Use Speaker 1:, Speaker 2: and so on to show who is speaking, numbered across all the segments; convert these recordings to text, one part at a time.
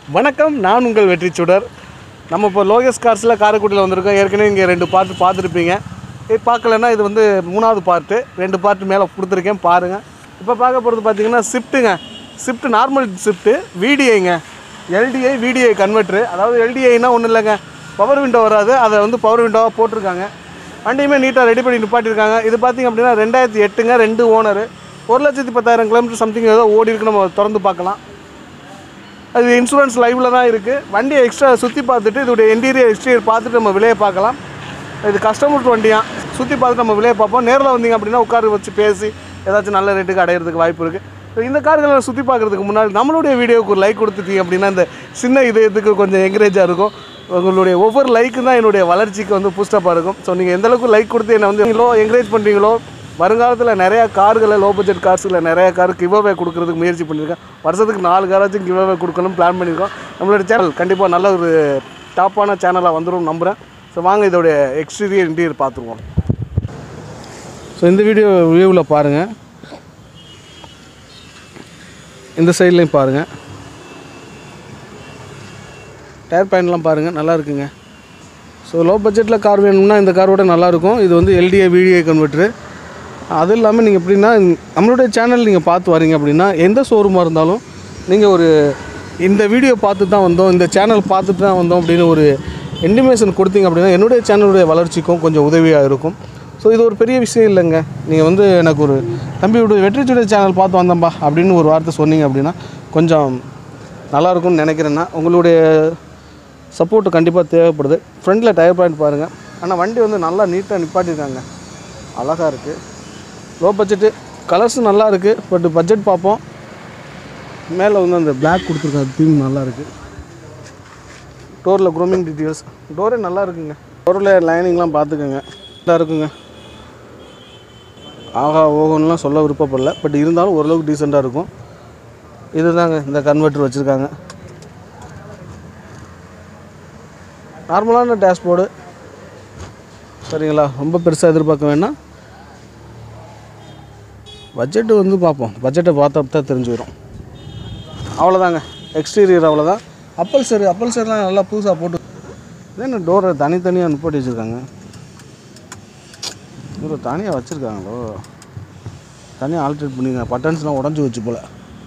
Speaker 1: வணக்கம் நான் உங்கள் வெற்றி சுடர் நம்ம இப்போ லோகேஷ் கார்ஸில் காரைக்குடியில் வந்திருக்கோம் ஏற்கனவே இங்கே ரெண்டு பார்ட் பார்த்துருப்பீங்க இது பார்க்கலன்னா இது வந்து மூணாவது பார்ட்டு ரெண்டு பார்ட் மேலே கொடுத்துருக்கேன் பாருங்கள் இப்போ பார்க்க போகிறது பார்த்தீங்கன்னா ஷிஃப்ட்டுங்க ஷிஃப்ட் நார்மல் ஷிஃப்ட்டு விடிஐங்க எல்டிஐ விடிஐ கன்வெர்ட்ரு அதாவது எல்டிஐனா ஒன்றும் இல்லைங்க பவர் விண்டோ வராது அதை வந்து பவர் விண்டோவாக போட்டிருக்காங்க வண்டியுமே நீட்டாக ரெடி பண்ணி நிப்பாட்டியிருக்காங்க இது பார்த்திங்க அப்படின்னா ரெண்டாயிரத்தி எட்டுங்க ரெண்டு ஓனரு ஒரு லட்சத்தி பத்தாயிரம் கிலோமீட்டர் சம்திங் ஏதோ ஓடி இருக்கு நம்ம திறந்து பார்க்கலாம் அது இன்சூரன்ஸ் லைவில் தான் இருக்குது வண்டியை எக்ஸ்ட்ரா சுற்றி பார்த்துட்டு இதோடைய இன்டீரியர் எக்ஸ்டீரியர் பார்த்துட்டு நம்ம விலையை பார்க்கலாம் இது கஸ்டமர் வண்டியா சுற்றி பார்த்துட்டு நம்ம விலையை பார்ப்போம் நேரில் வந்தீங்க அப்படின்னா உட்கார வச்சு பேசி ஏதாச்சும் நல்ல ரேட்டுக்கு அடையிறதுக்கு வாய்ப்பு இருக்குது ஸோ இந்த கார்களை சுற்றி பார்க்குறதுக்கு முன்னாடி நம்மளுடைய வீடியோவுக்கு ஒரு லைக் கொடுத்துட்டீங்க அப்படின்னா இந்த சின்ன இதயத்துக்கு கொஞ்சம் என்கரேஜாக இருக்கும் உங்களுடைய ஒவ்வொரு லைக்கும் தான் என்னுடைய வளர்ச்சிக்கு வந்து பூஸ்டப்பாக இருக்கும் ஸோ நீங்கள் எந்த அளவுக்கு லைக் கொடுத்து என்னை வந்து லோ என்கரேஜ் பண்ணுறீங்களோ வருங்காலத்தில் நிறையா கார்களை லோ பட்ஜெட் கார்ஸில் நிறையா கார் கிவ்அவே கொடுக்கறதுக்கு முயற்சி பண்ணியிருக்கேன் வருஷத்துக்கு நாலு காராச்சும் கிவ்அவே கொடுக்கணும் பிளான் பண்ணியிருக்கோம் நம்மளோட சேனல் கண்டிப்பாக நல்ல ஒரு டாப்பான சேனலாக வந்துடும் நம்புகிறேன் ஸோ வாங்க இதோடைய எக்ஸ்டீரியர் இன்டீரியர் பார்த்துருவோம் ஸோ இந்த வீடியோ வியூவில் பாருங்கள் இந்த சைட்லேயும் பாருங்கள் டயர் பாயிண்ட்லாம் பாருங்கள் நல்லா இருக்குங்க ஸோ லோ பட்ஜெட்டில் கார் வேணும்னா இந்த காரோட நல்லாயிருக்கும் இது வந்து எல்டிஏ விடிஏ கன்வெர்ட்ரு அது இல்லாமல் நீங்கள் எப்படின்னா நம்மளுடைய சேனல் நீங்கள் பார்த்து வரீங்க அப்படின்னா எந்த ஷோரூமாக இருந்தாலும் நீங்கள் ஒரு இந்த வீடியோ பார்த்து தான் வந்தோம் இந்த சேனல் பார்த்துட்டு தான் வந்தோம் அப்படின்னு ஒரு இன்டிமேஷன் கொடுத்தீங்க அப்படின்னா என்னுடைய சேனலுடைய வளர்ச்சிக்கும் கொஞ்சம் உதவியாக இருக்கும் ஸோ இது ஒரு பெரிய விஷயம் இல்லைங்க நீங்கள் வந்து எனக்கு ஒரு தம்பியோட வெற்றிச்சுடைய சேனல் பார்த்து வந்தேன்பா அப்படின்னு ஒரு வார்த்தை சொன்னீங்க அப்படின்னா கொஞ்சம் நல்லாயிருக்கும்னு நினைக்கிறேன்னா உங்களுடைய சப்போர்ட் கண்டிப்பாக தேவைப்படுது ஃப்ரண்டில் டயர் பாயிண்ட் பாருங்கள் ஆனால் வண்டி வந்து நல்லா நீட்டாக நிப்பாட்டியிருக்காங்க அழகாக இருக்குது லோ பட்ஜெட்டு கலர்ஸும் நல்லா இருக்குது பட் பட்ஜெட் பார்ப்போம் மேலே வந்து அந்த பிளாக் கொடுத்துருக்காங்க தீம் நல்லா இருக்குது டோரில் க்ரோமிங் டீட்டெயில்ஸ் டோரே நல்லா இருக்குங்க டோரில் லைனிங்லாம் பார்த்துக்கோங்க நல்லா இருக்குங்க ஆகா ஓகோன்லாம் சொல்ல விருப்பப்படல பட் இருந்தாலும் ஓரளவுக்கு டீசெண்டாக இருக்கும் இதுதாங்க இந்த கன்வெர்ட்டர் வச்சுருக்காங்க நார்மலான டேஷ்போர்டு சரிங்களா ரொம்ப பெருசாக எதிர்பார்க்க வேணாம் பட்ஜெட்டு வந்து பார்ப்போம் பட்ஜெட்டை பார்த்தா தான் தெரிஞ்சு வரும் அவ்வளோதாங்க எக்ஸ்டீரியர் அவ்வளோதான் அப்பல் சரி அப்பல் சரிலாம் நல்லா புதுசாக போட்டு இது என்ன டோரை தனித்தனியாக நிப்பாட்டி வச்சுருக்காங்க இவ்வளோ தனியாக வச்சுருக்காங்களோ தனியாக ஆல்ட்ரேட் பண்ணிருக்காங்க பட்டன்ஸ்லாம் உடஞ்சி வச்சு போல்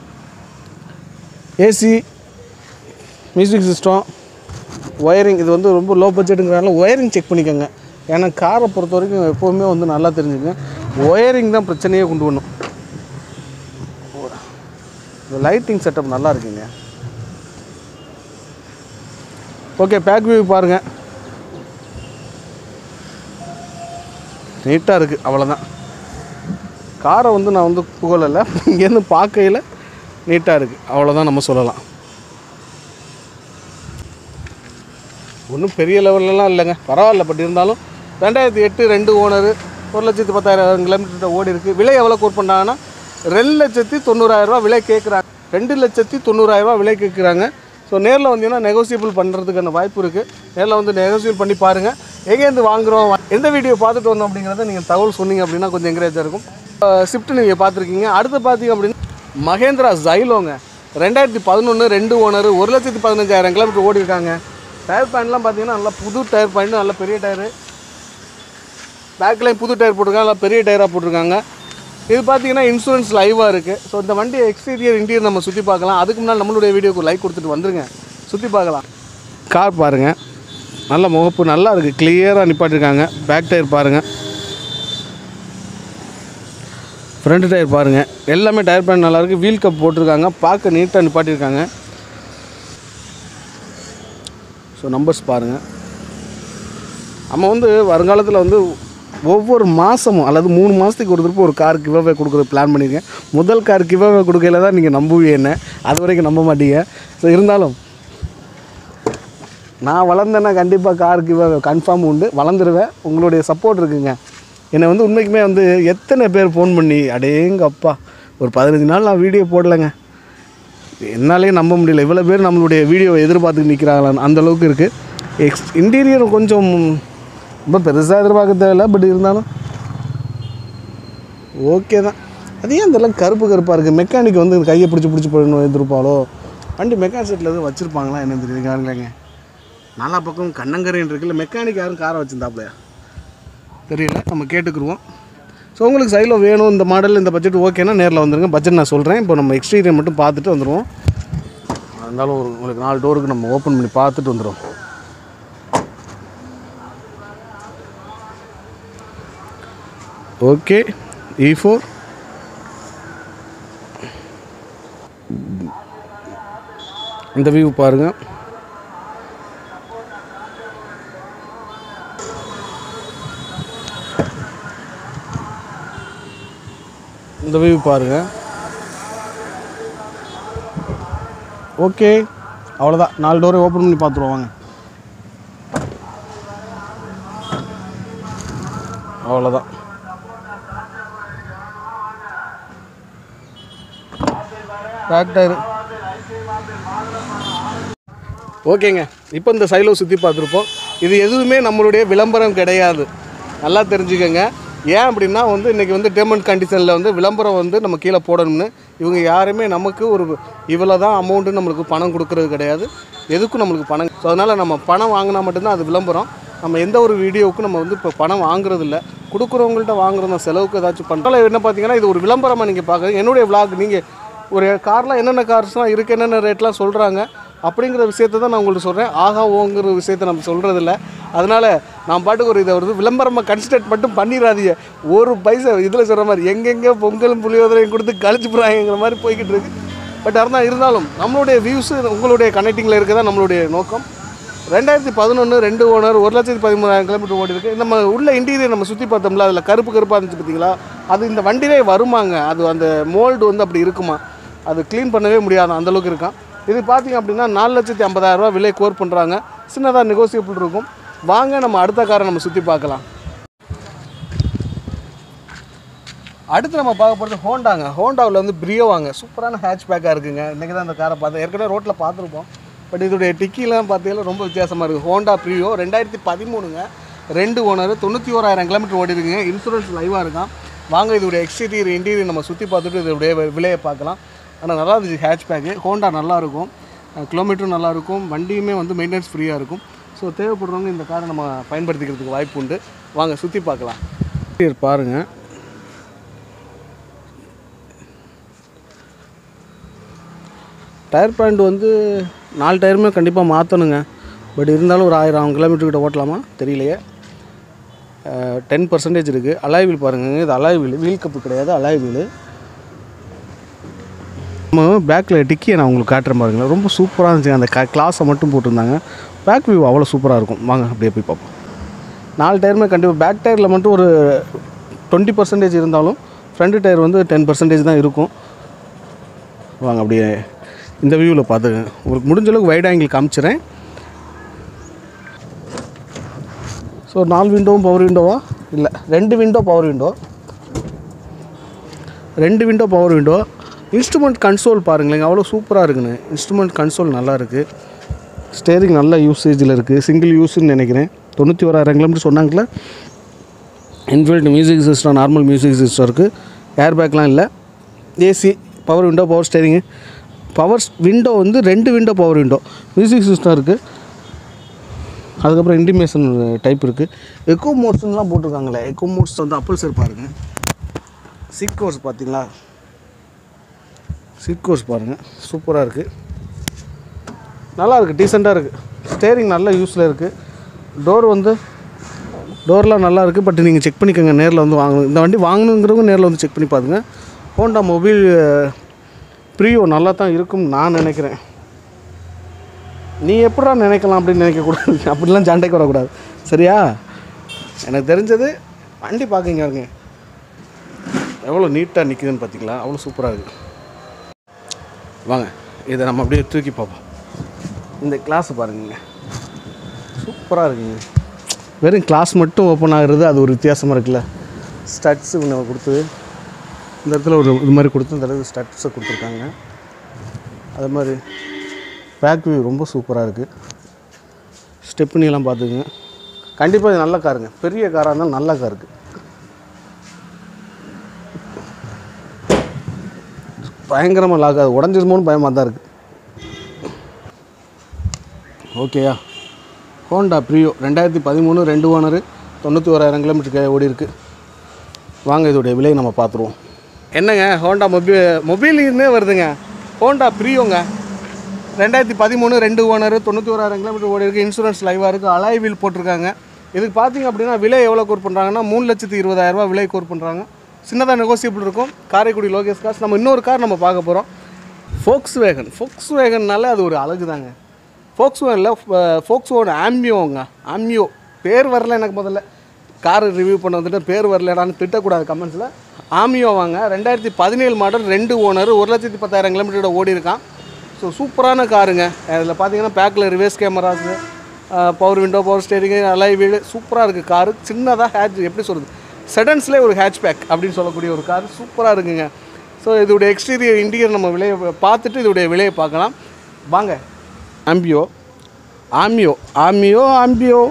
Speaker 1: ஏசி மியூசிக் சிஸ்டம் ஒயரிங் இது வந்து ரொம்ப லோ பட்ஜெட்டுங்கிறனால ஒயரிங் செக் பண்ணிக்கோங்க ஏன்னா காரை பொறுத்த வரைக்கும் எப்போவுமே வந்து நல்லா தெரிஞ்சுங்க ஒயரிங் தான் பிரச்சனையே கொண்டு வரணும் இந்த லைட்டிங் செட்டப் நல்லா இருக்குங்க ஓகே பேக் வியூ பாருங்கள் நீட்டாக இருக்குது அவ்வளோதான் காரை வந்து நான் வந்து புகழலை இங்கேருந்து பார்க்கையில் நீட்டாக இருக்குது அவ்வளோதான் நம்ம சொல்லலாம் ஒன்றும் பெரிய லெவல்லலாம் இல்லைங்க பரவாயில்ல பட் இருந்தாலும் ரெண்டாயிரத்தி எட்டு ரெண்டு ஓனரு ஒரு லட்சத்தி பத்தாயிரம் கிலோமீட்டர் ஓடி இருக்குது விலை எவ்வளோ கோட் பண்ணாங்கன்னா ரெண்டு லட்சத்தி தொண்ணூறாயிரரூவா விலை கேட்குறாங்க ரெண்டு லட்சத்தி தொண்ணூறாயிரரூவா விலை கேட்குறாங்க ஸோ நேரில் வந்தீங்கன்னா நெகோசியபிள் பண்ணுறதுக்கான வாய்ப்பு இருக்குது நேரில் வந்து நெகோசியபிள் பண்ணி பாருங்கள் எங்கேருந்து வாங்குகிறோம் எந்த வீடியோ பார்த்துட்டு வந்தோம் அப்படிங்கிறத நீங்கள் தகவல் சொன்னீங்க அப்படின்னா கொஞ்சம் என்கரேஜாக இருக்கும் ஷிஃப்ட் நீங்கள் பார்த்துருக்கீங்க அடுத்து பார்த்தீங்க அப்படின்னா மகேந்திரா ஜைலோங்க ரெண்டாயிரத்தி பதினொன்று ரெண்டு ஓனர் ஒரு லட்சத்தி பதினஞ்சாயிரம் கிலோமீட்டர் ஓடி இருக்காங்க டயர் பாயிண்ட்லாம் பார்த்தீங்கன்னா நல்லா புது டயர் பாயிண்ட் நல்ல பெரிய டயரு பேக்லையும் புது டயர் போட்டிருக்காங்க நல்லா பெரிய டயராக போட்டிருக்காங்க இது பார்த்தீங்கன்னா இன்சூரன்ஸ் லைவாக இருக்குது ஸோ இந்த வண்டி எக்ஸ்டீரியர் இன்டீரியர் நம்ம சுற்றி பார்க்கலாம் அதுக்கு முன்னால் நம்மளுடைய வீடியோக்கு லைக் கொடுத்துட்டு வந்துருங்க சுற்றி பார்க்கலாம் கார் பாருங்கள் நல்ல முகப்பு நல்லா இருக்குது கிளியராக நிப்பாட்டிருக்காங்க பேக் டயர் பாருங்கள் ஃப்ரண்ட் டயர் பாருங்கள் எல்லாமே டயர் பேண்ட் நல்லாயிருக்கு வீல் கப் போட்டிருக்காங்க பார்க்க நீட்டாக நிப்பாட்டியிருக்காங்க ஸோ நம்பர்ஸ் பாருங்கள் நம்ம வந்து வருங்காலத்தில் வந்து ஒவ்வொரு மாதமும் அல்லது மூணு மாதத்துக்கு ஒரு திருப்பி ஒரு கார் கிவ்அவே கொடுக்குற பிளான் பண்ணியிருக்கேன் முதல் கார் கிவ்அவே கொடுக்கையில தான் நீங்கள் நம்புவீங்க என்ன அது வரைக்கும் நம்ப மாட்டீங்க ஸோ இருந்தாலும் நான் வளர்ந்தேன்னா கண்டிப்பாக கார் கிவ்அவே கன்ஃபார்ம் உண்டு வளர்ந்துருவேன் உங்களுடைய சப்போர்ட் இருக்குங்க என்னை வந்து உண்மைக்குமே வந்து எத்தனை பேர் ஃபோன் பண்ணி அடேங்க அப்பா ஒரு பதினஞ்சு நாள் நான் வீடியோ போடலைங்க என்னாலே நம்ப முடியல இவ்வளோ பேர் நம்மளுடைய வீடியோவை எதிர்பார்த்து நிற்கிறாங்களான்னு அந்த அளவுக்கு இருக்குது எக்ஸ் இன்டீரியர் கொஞ்சம் ரொம்ப பெருசாக எதிர்பார்க்க தேவையில்ல பட் இருந்தாலும் ஓகே தான் அது ஏன் இதெல்லாம் கருப்பு கருப்பாக இருக்குது மெக்கானிக் வந்து கையை பிடிச்சி பிடிச்சி போடணும் எதிர்ப்பாளோ வண்டி மெக்கானிக் செட்டில் எதுவும் வச்சுருப்பாங்களா என்ன தெரியுது காருங்களேங்க நாலா பக்கம் கண்ணங்கரைன்னு இருக்குல்ல மெக்கானிக் யாரும் காரை வச்சுருந்தாப்லையா தெரியல நம்ம கேட்டுக்குருவோம் ஸோ உங்களுக்கு சைடில் வேணும் இந்த மாடல் இந்த பட்ஜெட் ஓகேனா நேரில் வந்துருங்க பட்ஜெட் நான் சொல்கிறேன் இப்போ நம்ம எக்ஸ்டீரியர் மட்டும் பார்த்துட்டு வந்துடுவோம் இருந்தாலும் ஒரு உங்களுக்கு நாலு டோருக்கு நம்ம ஓப்பன் பண்ணி பார்த்துட்டு வந்துடுவோம் ஓகே இ ஃபோர் இந்த வியூ பாருங்கள் இந்த வியூ பாருங்கள் ஓகே அவ்வளோதான் நாலு டோரை ஓப்பன் பண்ணி பார்த்துருவோம் வாங்க அவ்வளோதான் பேக் டயரு ஓகேங்க இப்போ இந்த சைலோ சுற்றி பார்த்துருப்போம் இது எதுவுமே நம்மளுடைய விளம்பரம் கிடையாது நல்லா தெரிஞ்சுக்கோங்க ஏன் அப்படின்னா வந்து இன்றைக்கி வந்து டேர்ம் அண்ட் கண்டிஷனில் வந்து விளம்பரம் வந்து நம்ம கீழே போடணும்னு இவங்க யாருமே நமக்கு ஒரு இவ்வளோ தான் அமௌண்ட்டு நம்மளுக்கு பணம் கொடுக்கறது கிடையாது எதுக்கும் நம்மளுக்கு பணம் ஸோ அதனால் நம்ம பணம் வாங்கினா மட்டும்தான் அது விளம்பரம் நம்ம எந்த ஒரு வீடியோவுக்கும் நம்ம வந்து இப்போ பணம் வாங்குறது இல்லை கொடுக்குறவங்கள்ட்ட வாங்குறது தான் செலவுக்கு ஏதாச்சும் பண்ணுறோம் என்ன பார்த்தீங்கன்னா இது ஒரு விளம்பரமாக நீங்கள் பார்க்குறீங்க என்னுடைய vlog நீங்கள் ஒரு கார்லாம் என்னென்ன கார்ஸ்லாம் இருக்குது என்னென்ன ரேட்லாம் சொல்கிறாங்க அப்படிங்கிற விஷயத்தை தான் நான் உங்களுக்கு சொல்கிறேன் ஆகா ஓங்கிற விஷயத்தை நம்ம சொல்கிறதில்ல அதனால் நான் பாட்டுக்கு ஒரு இதை ஒரு விளம்பரமாக கன்சிடர் மட்டும் பண்ணிடாதீங்க ஒரு பைசா இதில் சொல்கிற மாதிரி எங்கெங்கே பொங்கலும் புளியோதரையும் கொடுத்து கழிச்சு போகிறாங்கிற மாதிரி போய்கிட்டு இருக்கு பட் இருந்தால் இருந்தாலும் நம்மளுடைய வியூஸு உங்களுடைய கனெக்டிங்கில் இருக்க தான் நம்மளுடைய நோக்கம் ரெண்டாயிரத்தி பதினொன்று ரெண்டு ஓனர் ஒரு லட்சத்தி பதிமூணாயிரம் கிலோமீட்டர் ஓடி இருக்கு நம்ம உள்ள இன்டீரியர் நம்ம சுற்றி பார்த்தோம்ல அதில் கருப்பு கருப்பாக இருந்துச்சு பார்த்தீங்களா அது இந்த வண்டியிலே வருமாங்க அது அந்த மோல்டு வந்து அப்படி இருக்குமா அது க்ளீன் பண்ணவே முடியாது அந்த அளவுக்கு இருக்கான் இது பார்த்தீங்க அப்படின்னா நாலு லட்சத்தி ஐம்பதாயிரம் ரூபாய் விலை கோர் பண்ணுறாங்க சின்னதாக நெகோசியபிள் இருக்கும் வாங்க நம்ம அடுத்த காரை நம்ம சுற்றி பார்க்கலாம் அடுத்து நம்ம பார்க்க போகிறது ஹோண்டாங்க ஹோண்டாவில் வந்து பிரியோ வாங்க சூப்பரான ஹேட்ச் பேக்காக இருக்குங்க இன்றைக்கி தான் அந்த காரை பார்த்தேன் ஏற்கனவே ரோட்டில் பார்த்துருப்போம் பட் இதோடைய டிக்கிலாம் பார்த்தீங்கன்னா ரொம்ப வித்தியாசமாக இருக்குது ஹோண்டா பிரியோ ரெண்டாயிரத்தி பதிமூணுங்க ரெண்டு ஓனர் தொண்ணூற்றி ஓராயிரம் கிலோமீட்டர் ஓடி இருக்குங்க இன்சூரன்ஸ் லைவாக இருக்கான் வாங்க இதோடைய எக்ஸ்டீரியர் இன்டீரியர் நம்ம சுற்றி பார்த்துட்டு இதோடைய வி- விலையை பார்க்கலாம் ஆனால் நல்லா இருந்துச்சு ஹேட்ச் பேக்கு ஹோண்டா நல்லாயிருக்கும் கிலோமீட்டரும் நல்லாயிருக்கும் வண்டியுமே வந்து மெயின்டெனன்ஸ் ஃப்ரீயாக இருக்கும் ஸோ தேவைப்படுறவங்க இந்த காரை நம்ம பயன்படுத்திக்கிறதுக்கு வாய்ப்பு உண்டு வாங்க சுற்றி பார்க்கலாம் பாருங்கள் டயர் பாயிண்ட் வந்து நாலு டயருமே கண்டிப்பாக மாற்றணுங்க பட் இருந்தாலும் ஒரு ஆயிரம் கிலோமீட்டர் கிட்ட ஓட்டலாமா தெரியலையே டென் பர்சன்டேஜ் இருக்குது அலாய் வீல் பாருங்க இது அலாய் வீல் வீல் கப்பு கிடையாது அலாய் வீல் நம்ம பேக்கில் டிக்கியை நான் உங்களுக்கு காட்டுறேன் பாருங்களேன் ரொம்ப சூப்பராக இருந்துச்சு அந்த க கிளாஸை மட்டும் போட்டிருந்தாங்க பேக் வியூ அவ்வளோ சூப்பராக இருக்கும் வாங்க அப்படியே போய் பார்ப்போம் நாலு டயருமே கண்டிப்பாக பேக் டயரில் மட்டும் ஒரு டுவெண்ட்டி பர்சன்டேஜ் இருந்தாலும் ஃப்ரண்ட் டயர் வந்து டென் பர்சன்டேஜ் தான் இருக்கும் வாங்க அப்படியே இந்த வியூவில் பார்த்துக்கங்க உங்களுக்கு முடிஞ்ச அளவுக்கு வைட் ஆங்கிள் காமிச்சிடுறேன் ஸோ நாலு விண்டோவும் பவர் விண்டோவா இல்லை ரெண்டு விண்டோ பவர் விண்டோ ரெண்டு window power window instrument console பாருங்களேங்க அவ்வளோ சூப்பராக இருக்குண்ணே இன்ஸ்ட்ருமெண்ட் கன்சோல் நல்லா இருக்குது ஸ்டேரிங் நல்ல யூசேஜில் இருக்குது சிங்கிள் யூஸ்ன்னு நினைக்கிறேன் தொண்ணூற்றி ஓராயிரம் கிலோமீட்டர் சொன்னாங்களே inbuilt music system normal music system இருக்குது ஏர் பேக்லாம் இல்லை AC power window power steering power window வந்து ரெண்டு window power window music system இருக்குது அதுக்கப்புறம் இன்டிமேஷன் டைப் இருக்குது எக்கோ மோட்ஸ்லாம் போட்டிருக்காங்களே எக்கோ மோட்ஸ் வந்து அப்பல்சர் பாருங்க சீட் கோர்ஸ் பார்த்தீங்களா சீட் கோர்ஸ் பாருங்கள் சூப்பராக இருக்குது நல்லா இருக்குது டீசெண்டாக இருக்குது ஸ்டேரிங் நல்ல யூஸில் இருக்குது டோர் வந்து டோர்லாம் நல்லா இருக்குது பட் நீங்கள் செக் பண்ணிக்கோங்க நேரில் வந்து வாங்கணும் இந்த வண்டி வாங்கணுங்கிறவங்க நேரில் வந்து செக் பண்ணி பாருங்க ஹோண்டா மொபைல் ப்ரீயோ நல்லா தான் இருக்கும் நான் நினைக்கிறேன் நீ எப்படா நினைக்கலாம் அப்படின்னு நினைக்கக்கூடாது அப்படிலாம் சண்டைக்கு வரக்கூடாது சரியா எனக்கு தெரிஞ்சது வண்டி பார்க்குங்க இருங்க எவ்வளோ நீட்டாக நிற்குதுன்னு பார்த்தீங்களா அவ்வளோ சூப்பராக இருக்குது வாங்க இதை நம்ம அப்படியே தூக்கி பார்ப்போம் இந்த கிளாஸ் பாருங்க சூப்பராக இருக்குங்க வெறும் கிளாஸ் மட்டும் ஓப்பன் ஆகுறது அது ஒரு வித்தியாசமாக இருக்குல்ல ஸ்டட்ஸு நம்ம கொடுத்து இந்த இடத்துல ஒரு இது மாதிரி கொடுத்து இந்த இடத்துல ஸ்டட்ஸை கொடுத்துருக்காங்க அது மாதிரி பேக் வியூ ரொம்ப சூப்பராக இருக்குது ஸ்டெப்னிலாம் பார்த்துக்குங்க கண்டிப்பாக இது நல்ல காருங்க பெரிய காராக இருந்தால் நல்ல கார் இருக்குது பயங்கரமாக லாக் அது உடஞ்சிருமோன்னு பயமாக தான் இருக்குது ஓகேயா ஹோண்டா ப்ரியோ ரெண்டாயிரத்தி பதிமூணு ரெண்டு ஓனர் தொண்ணூற்றி ஓராயிரம் கிலோமீட்டருக்கு ஓடி இருக்கு வாங்க இதோடைய விலை நம்ம பார்த்துருவோம் என்னங்க ஹோண்டா மொபைல் மொபைல்னே வருதுங்க ஹோண்டா ப்ரியோங்க ரெண்டாயிரத்தி பதிமூணு ரெண்டு ஓனர் தொண்ணூற்றி ஓராயிரம் கிலோமீட்டர் ஓடி இருக்குது இன்சூரன்ஸ் லைவாக இருக்குது அலாய் வீல் போட்டிருக்காங்க இதுக்கு பார்த்தீங்க அப்படின்னா விலை எவ்வளோ கோர் பண்ணுறாங்கன்னா மூணு லட்சத்தி இருபதாயிரரூபா விலை கோர் பண்ணுறாங்க சின்னதாக நெகோசியபிள் இருக்கும் காரைக்குடி லோகேஷ் காசு நம்ம இன்னொரு கார் நம்ம பார்க்க போகிறோம் ஃபோக்ஸ் வேகன் ஃபோக்ஸ் வேகன்னால அது ஒரு அழகு தாங்க ஃபோக்ஸ் வேகனில் ஃபோக்ஸ் வேகன் ஆம்பியோங்க ஆம்பியோ பேர் வரல எனக்கு முதல்ல கார் ரிவ்யூ பண்ண வந்துட்டு பேர் வரலடான்னு திட்டக்கூடாது கமெண்ட்ஸில் ஆமியோ வாங்க ரெண்டாயிரத்தி பதினேழு மாடல் ரெண்டு ஓனர் ஒரு லட்சத்தி பத்தாயிரம் கிலோமீட்டரோட ஓடி இருக்கான் ஸோ சூப்பரான காருங்க அதில் பார்த்தீங்கன்னா பேக்கில் reverse cameras power window power steering அலை வீடு சூப்பராக இருக்குது காரு சின்னதாக ஹேட்ச் எப்படி சொல்கிறது செடன்ஸ்லேயே ஒரு ஹேட்ச் பேக் அப்படின்னு சொல்லக்கூடிய ஒரு கார் சூப்பராக இருக்குங்க ஸோ இதோடைய எக்ஸ்டீரியர் இன்டீரியர் நம்ம விலையை பார்த்துட்டு இதோடைய விலையை பார்க்கலாம் வாங்க ஆம்பியோ ஆமியோ ஆமியோ ஆம்பியோ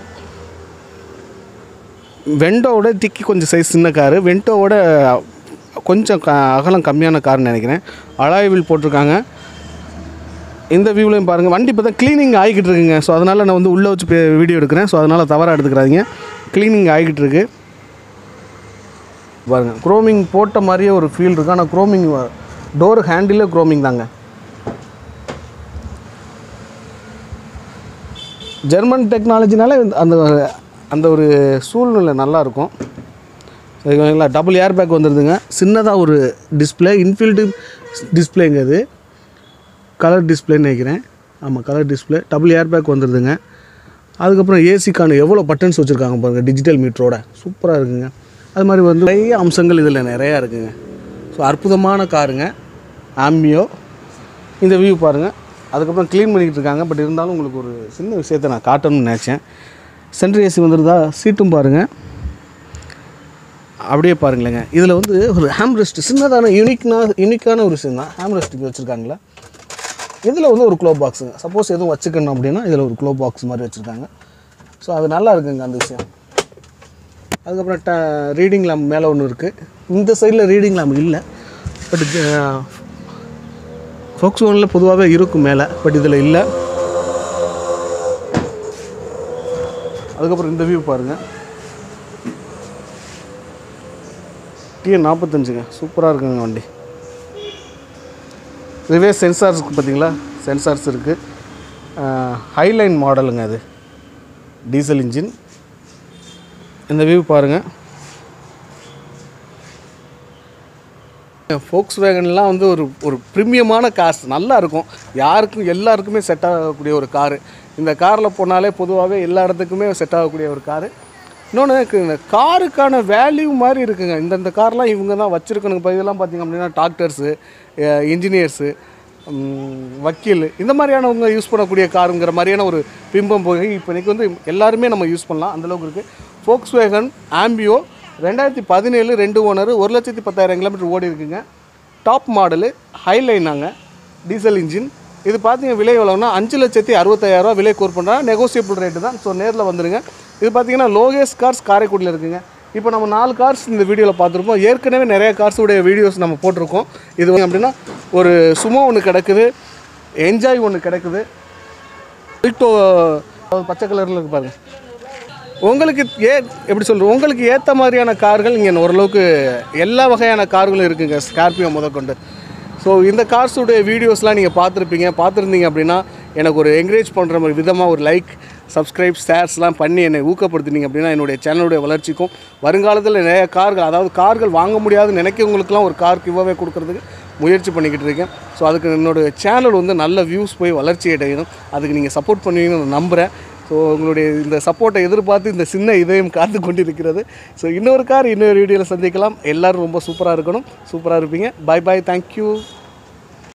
Speaker 1: வெண்டோவோட டிக்கி கொஞ்சம் சைஸ் சின்ன காரு வெண்டோவோட கொஞ்சம் க அகலம் கம்மியான கார்னு நினைக்கிறேன் அலாய்வில் போட்டிருக்காங்க இந்த வியூலையும் பாருங்கள் வண்டி இப்போ தான் க்ளீனிங் ஆகிக்கிட்டு இருக்குங்க ஸோ அதனால் நான் வந்து உள்ளே வச்சு வீடியோ எடுக்கிறேன் ஸோ அதனால் தவறாக எடுத்துக்கிறாதீங்க க்ளீனிங் ஆகிக்கிட்டு இருக்கு பாருங்கள் குரோமிங் போட்ட மாதிரியே ஒரு ஃபீல் இருக்குது ஆனால் குரோமிங் டோர் ஹேண்டிலே குரோமிங் தாங்க ஜெர்மன் டெக்னாலஜினால அந்த அந்த ஒரு சூழ்நிலை நல்லா இருக்கும் சரிங்களா டபுள் ஏர் பேக் வந்துடுதுங்க சின்னதாக ஒரு டிஸ்பிளே இன்ஃபில்டு டிஸ்பிளேங்க அது கலர் டிஸ்பிளேன்னு நினைக்கிறேன் ஆமாம் colour display double air bag வந்துடுதுங்க அதுக்கப்புறம் ஏசிக்கான எவ்வளோ பட்டன்ஸ் வச்சுருக்காங்க பாருங்கள் டிஜிட்டல் மீட்டரோட சூப்பராக இருக்குங்க அது மாதிரி வந்து நிறைய அம்சங்கள் இதில் நிறையா இருக்குங்க ஸோ அற்புதமான காருங்க ஆம்பியோ இந்த வியூ பாருங்கள் அதுக்கப்புறம் க்ளீன் பண்ணிக்கிட்டு இருக்காங்க பட் இருந்தாலும் உங்களுக்கு ஒரு சின்ன விஷயத்தை நான் காட்டணும்னு நினச்சேன் சென்ட்ரு ஏசி வந்துருதா சீட்டும் பாருங்கள் அப்படியே பாருங்களேங்க இதில் வந்து ஒரு ஹேம் ரெஸ்ட் சின்னதான யூனிக்னா யூனிக்கான ஒரு விஷயம் தான் ஹேம் ரெஸ்ட் வச்சுருக்காங்களா இதில் வந்து ஒரு க்ளோ பாக்ஸுங்க சப்போஸ் எதுவும் வச்சுக்கணும் அப்படின்னா இதில் ஒரு க்ளோ பாக்ஸ் மாதிரி வச்சுருக்காங்க ஸோ அது நல்லா இருக்குங்க அந்த விஷயம் அதுக்கப்புறம் ட ரீடிங் லேம்ப் மேலே ஒன்று இருக்குது இந்த சைடில் ரீடிங் லேம்ப் இல்லை பட் ஃபோக்ஸ் ஒனில் பொதுவாகவே இருக்கும் மேலே பட் இதில் இல்லை அதுக்கப்புறம் இந்த வியூ பாருங்கள் டிஎன் நாற்பத்தஞ்சுங்க சூப்பராக இருக்குங்க வண்டி இதுவே சென்சார்ஸ் பார்த்தீங்களா சென்சார்ஸ் இருக்குது ஹைலைன் மாடலுங்க அது டீசல் இன்ஜின் இந்த வியூ பாருங்கள் ஃபோக்ஸ் வேகன்லாம் வந்து ஒரு ஒரு ப்ரீமியமான கார்ஸ் நல்லா இருக்கும் யாருக்கும் எல்லாருக்குமே செட் ஆகக்கூடிய ஒரு காரு இந்த காரில் போனாலே பொதுவாகவே எல்லா இடத்துக்குமே செட் ஆகக்கூடிய ஒரு காரு இன்னொன்று இந்த காருக்கான வேல்யூ மாதிரி இருக்குங்க இந்தந்த கார்லாம் இவங்க தான் வச்சுருக்கணுங்க இப்போ இதெல்லாம் பார்த்திங்க அப்படின்னா டாக்டர்ஸு இன்ஜினியர்ஸு வக்கீல் இந்த மாதிரியானவங்க யூஸ் பண்ணக்கூடிய காருங்கிற மாதிரியான ஒரு பிம்பம் போய் இப்போ இன்றைக்கி வந்து எல்லாருமே நம்ம யூஸ் பண்ணலாம் அந்தளவுக்கு இருக்குது ஃபோக்ஸ் வேகன் ஆம்பியோ ரெண்டாயிரத்தி பதினேழு ரெண்டு ஓனர் ஒரு லட்சத்தி பத்தாயிரம் கிலோமீட்டர் ஓடி இருக்குங்க டாப் மாடலு ஹைலைனாங்க டீசல் இன்ஜின் இது பார்த்தீங்க விலை எவ்வளோன்னா அஞ்சு லட்சத்தி அறுபத்தாயிரரூவா விலை கோர் பண்ணுறாங்க நெகோசியபிள் ரேட்டு தான் ஸோ நேரில் வந்துருங்க இது பார்த்தீங்கன்னா லோகேஷ் கார்ஸ் காரைக்குடியில் இருக்குங்க இப்போ நம்ம நாலு கார்ஸ் இந்த வீடியோவில் பார்த்துருப்போம் ஏற்கனவே நிறைய கார்ஸுடைய வீடியோஸ் நம்ம போட்டிருக்கோம் இது வந்து அப்படின்னா ஒரு சுமோ ஒன்று கிடக்குது என்ஜாய் ஒன்று கிடக்குது விக்டோ பச்சை கலரில் இருக்கு பாருங்க உங்களுக்கு ஏ எப்படி சொல்கிறது உங்களுக்கு ஏற்ற மாதிரியான கார்கள் இங்கே ஓரளவுக்கு எல்லா வகையான கார்களும் இருக்குங்க ஸ்கார்பியோ முதற்கொண்டு ஸோ இந்த கார்ஸுடைய வீடியோஸ்லாம் நீங்கள் பார்த்துருப்பீங்க பார்த்துருந்தீங்க அப்படின்னா எனக்கு ஒரு என்கரேஜ் பண்ணுற மாதிரி விதமாக ஒரு லைக் சப்ஸ்கிரைப் ஷேர்ஸ்லாம் பண்ணி என்னை ஊக்கப்படுத்தினீங்க அப்படின்னா என்னுடைய சேனலுடைய வளர்ச்சிக்கும் வருங்காலத்தில் நிறைய கார்கள் அதாவது கார்கள் வாங்க முடியாதுன்னு நினைக்கிறவங்களுக்குலாம் ஒரு கார் கிவ்வாவே கொடுக்கறதுக்கு முயற்சி பண்ணிக்கிட்டு இருக்கேன் ஸோ அதுக்கு என்னோட சேனல் வந்து நல்ல வியூஸ் போய் வளர்ச்சி அடையணும் அதுக்கு நீங்கள் சப்போர்ட் பண்ணுவீங்கன்னு நான் நம்புகிறேன் ஸோ உங்களுடைய இந்த சப்போர்ட்டை எதிர்பார்த்து இந்த சின்ன இதயம் காத்து கொண்டிருக்கிறது ஸோ இன்னொரு கார் இன்னொரு வீடியோவில் சந்திக்கலாம் எல்லோரும் ரொம்ப சூப்பராக இருக்கணும் சூப்பராக இருப்பீங்க பாய் பாய் தேங்க்யூ